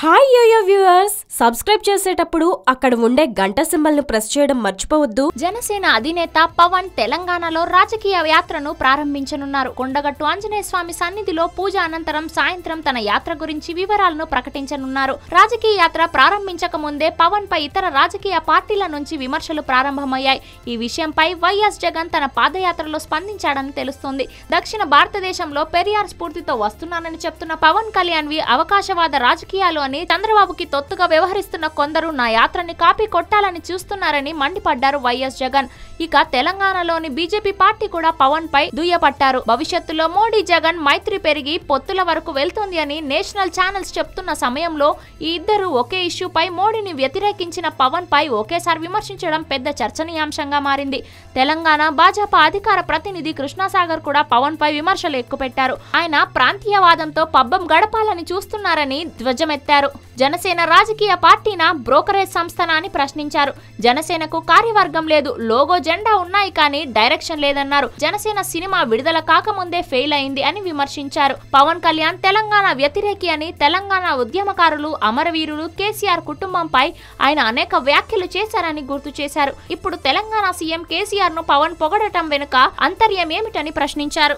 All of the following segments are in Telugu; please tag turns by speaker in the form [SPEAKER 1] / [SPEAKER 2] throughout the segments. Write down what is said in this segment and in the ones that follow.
[SPEAKER 1] హాయ్ యోయో వ్యూవర్స్ సబ్స్క్రైబ్ చేసేటప్పుడు అక్కడ ఉండే గంట సింబల్ ను ప్రెస్ చేయడం మర్చిపోవద్దు
[SPEAKER 2] జనసేన అధినేత పవన్ తెలంగాణలో రాజకీయ యాత్రను ప్రారంభించనున్నారు కొండగట్టు ఆంజనేయ స్వామి సన్నిధిలో పూజ అనంతరం సాయంత్రం తన యాత్ర గురించి వివరాలను ప్రకటించనున్నారు రాజకీయ యాత్ర ప్రారంభించక ముందే పవన్ పై ఇతర రాజకీయ పార్టీల నుంచి విమర్శలు ప్రారంభమయ్యాయి ఈ విషయంపై వైఎస్ జగన్ తన పాదయాత్రలో స్పందించాడని తెలుస్తోంది దక్షిణ భారతదేశంలో పెరియార్ స్ఫూర్తితో వస్తున్నానని చెప్తున్న పవన్ కళ్యాణ్ వి అవకాశవాద రాజకీయాలు అని చంద్రబాబుకి తొత్తుగా వ్యవహరిస్తున్న కొందరు నా యాత్రని కాపీ కొట్టాలని చూస్తున్నారని మండిపడ్డారు వైఎస్ జగన్ ఇక తెలంగాణలోని బీజేపీ పార్టీ కూడా పవన్ పై దుయ్యపట్టారు భవిష్యత్తులో మోడీ జగన్ మైత్రి పెరిగి పొత్తుల వరకు వెళ్తుంది అని నేషనల్ ఛానల్స్ చెప్తున్న సమయంలో ఈ ఇద్దరు ఒకే ఇష్యూపై మోడీని వ్యతిరేకించిన పవన్ పై ఒకేసారి విమర్శించడం పెద్ద చర్చనీయాంశంగా మారింది తెలంగాణ భాజపా అధికార ప్రతినిధి కృష్ణాసాగర్ కూడా పవన్ పై విమర్శలు ఎక్కుపెట్టారు ఆయన ప్రాంతీయవాదంతో పబ్బం గడపాలని చూస్తున్నారని ధ్వజమెత్తారు జనసేన రాజకీయ పార్టీనా బ్రోకరేజ్ సంస్థనా అని ప్రశ్నించారు జనసేనకు కార్యవర్గం లేదు లోగో జెండా ఉన్నాయి కానీ డైరెక్షన్ లేదన్నారు జనసేన సినిమా విడుదల కాకముందే ఫెయిల్ అయింది అని విమర్శించారు పవన్ కళ్యాణ్ తెలంగాణ వ్యతిరేకి అని తెలంగాణ ఉద్యమకారులు అమరవీరులు కేసీఆర్ కుటుంబంపై ఆయన అనేక వ్యాఖ్యలు చేశారని గుర్తు చేశారు ఇప్పుడు తెలంగాణ సీఎం కేసీఆర్ ను పవన్ పొగడటం వెనుక అంతర్యం ఏమిటని ప్రశ్నించారు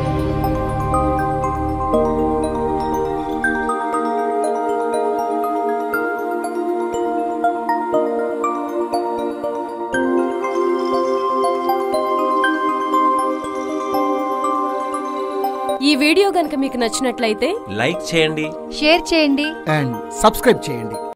[SPEAKER 1] ఈ వీడియో గనుక మీకు నచ్చినట్లయితే
[SPEAKER 3] లైక్ చేయండి
[SPEAKER 2] షేర్ చేయండి
[SPEAKER 4] అండ్ సబ్స్క్రైబ్ చేయండి